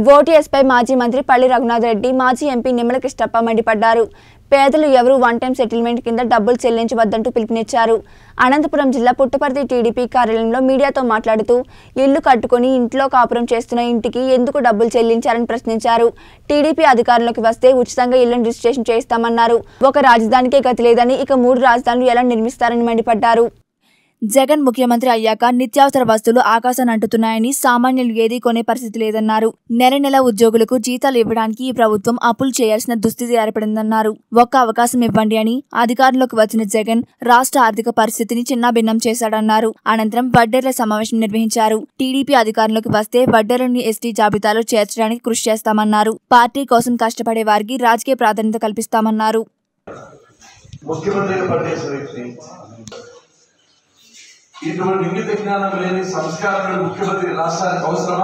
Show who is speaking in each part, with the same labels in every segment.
Speaker 1: ఓటీఎస్పై మాజీ మంత్రి పల్లి రఘునాథ్ రెడ్డి మాజీ ఎంపీ నిమ్మల కృష్ణప్ప మండిపడ్డారు పేదలు ఎవరూ వన్ టైం సెటిల్మెంట్ కింద డబ్బులు చెల్లించవద్దంటూ పిలుపునిచ్చారు అనంతపురం జిల్లా పుట్టపర్తి టీడీపీ కార్యాలయంలో మీడియాతో మాట్లాడుతూ ఇల్లు కట్టుకొని ఇంట్లో కాపురం చేస్తున్న ఇంటికి ఎందుకు డబ్బులు చెల్లించారని ప్రశ్నించారు టీడీపీ అధికారంలోకి వస్తే ఉచితంగా ఇళ్లను రిజిస్ట్రేషన్ చేస్తామన్నారు ఒక రాజధానికే గతి లేదని ఇక మూడు రాజధానులు ఎలా నిర్మిస్తారని మండిపడ్డారు జగన్ ముఖ్యమంత్రి అయ్యాక నిత్యావసర వస్తువులు ఆకాశాన్ని అంటుతున్నాయని సామాన్యులు ఏదీ కొనే పరిస్థితి లేదన్నారు నెల నెల ఉద్యోగులకు జీతాలు ఇవ్వడానికి ఈ ప్రభుత్వం అప్పులు చేయాల్సిన దుస్థితి ఏర్పడిందన్నారు ఒక్క అవకాశం ఇవ్వండి అని అధికారంలోకి వచ్చిన జగన్ రాష్ట్ర ఆర్థిక పరిస్థితిని చిన్నాభిన్నం చేశాడన్నారు అనంతరం వడ్డేర్ల సమావేశం నిర్వహించారు టీడీపీ అధికారంలోకి వస్తే వడ్డేర్లను ఎస్టీ జాబితాలో చేర్చడానికి కృషి చేస్తామన్నారు పార్టీ కోసం కష్టపడే వారికి రాజకీయ ప్రాధాన్యత కల్పిస్తామన్నారు
Speaker 2: ముఖ్యమంత్రిగా పనిచేసిన వ్యక్తి ఇటువంటి ఇంగిత జ్ఞానం లేని సంస్కారం ముఖ్యమంత్రి రాష్ట్రానికి అవసరమా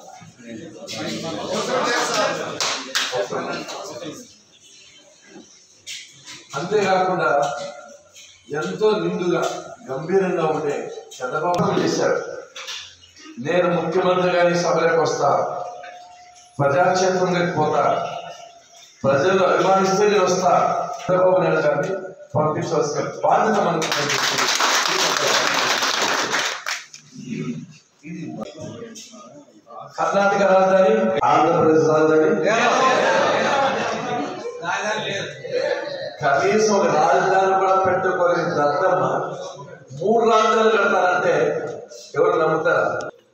Speaker 2: అంతేకాకుండా ఎంతో నిండుగా గంభీరంగా ఉండే చంద్రబాబు చేశారు నేను ముఖ్యమంత్రిగా ఈ సభలోకి వస్తా ప్రజాక్షేత్రంలోకి పోతా ప్రజలు అభిమానిస్తే నేను వస్తా చంద్రబాబు నాయుడు గారిని పంపించవలసిన బాధ్యత మనకు కనిపిస్తుంది. ఇది కర్ణాటక రాజధాని ఆంధ్రప్రదేశ్ రాజధాని కనీసం ఒక రాజధాని కూడా పెట్టుకోలేని దత్తమ్మ మూడు రాజధానులు కడతారంటే ఎవరు నమ్ముతారా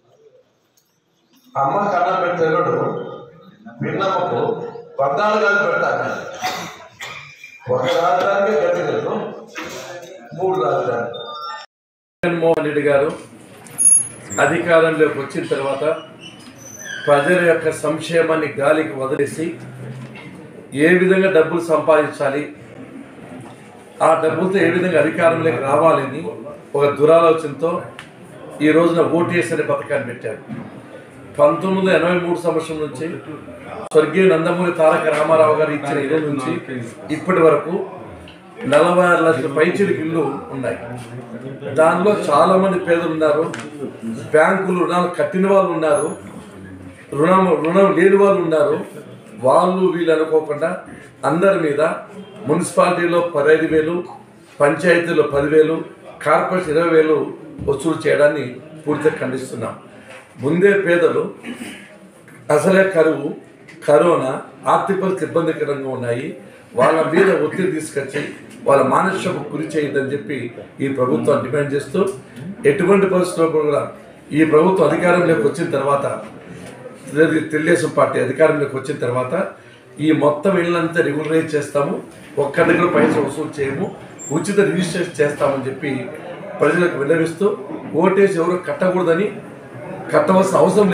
Speaker 2: అమ్మ కన్నం పెట్టేవాడు పిన్నమ్మకు పద్నాలుగు గాలు పెడతాను ఒక రాజధానికి గతి లేదు మూడు రాజధాని
Speaker 3: జగన్మోహన్ రెడ్డి గారు అధికారంలోకి వచ్చిన తర్వాత ప్రజల యొక్క సంక్షేమాన్ని గాలికి వదిలేసి ఏ విధంగా డబ్బులు సంపాదించాలి ఆ డబ్బులతో ఏ విధంగా అధికారంలోకి రావాలని ఒక దురాలోచనతో ఈ రోజున ఓటీఎస్ అనే పథకాన్ని పెట్టారు పంతొమ్మిది వందల ఎనభై మూడు సంవత్సరం నుంచి స్వర్గీయ నందమూరి తారక రామారావు గారు ఇచ్చిన ఇల్లు నుంచి ఇప్పటి వరకు నలభై ఆరు లక్షల పైచీలకు ఇల్లు ఉన్నాయి దానిలో చాలా మంది పేదలు ఉన్నారు బ్యాంకులు రుణాలు కట్టిన వాళ్ళు ఉన్నారు రుణం రుణం లేని వాళ్ళు ఉన్నారు వాళ్ళు వీళ్ళు అనుకోకుండా అందరి మీద మున్సిపాలిటీలో పదహైదు వేలు పంచాయతీలో పదివేలు కార్పొరేషన్ ఇరవై వేలు వసూలు చేయడాన్ని పూర్తిగా ఖండిస్తున్నాం ముందే పేదలు అసలే కరువు కరోనా ఆర్థిక పరిస్థితి ఇబ్బందికరంగా ఉన్నాయి వాళ్ళ మీద ఒత్తిడి తీసుకొచ్చి వాళ్ళ మానసికకు గురి చేయొద్దని చెప్పి ఈ ప్రభుత్వం డిమాండ్ చేస్తూ ఎటువంటి పరిస్థితుల్లో కూడా ఈ ప్రభుత్వం అధికారంలోకి వచ్చిన తర్వాత తెలు- తెలుగుదేశం పార్టీ అధికారంలోకి వచ్చిన తర్వాత ఈ మొత్తం ఇళ్ళంతా రెగ్యులరైజ్ చేస్తాము ఒక్క దగ్గర పైసలు వసూలు చేయము ఉచిత రిజిస్ట్రేషన్ చేస్తామని చెప్పి ప్రజలకు విన్నవిస్తూ ఓటేసి ఎవరు కట్టకూడదని కట్టవలసిన అవసరం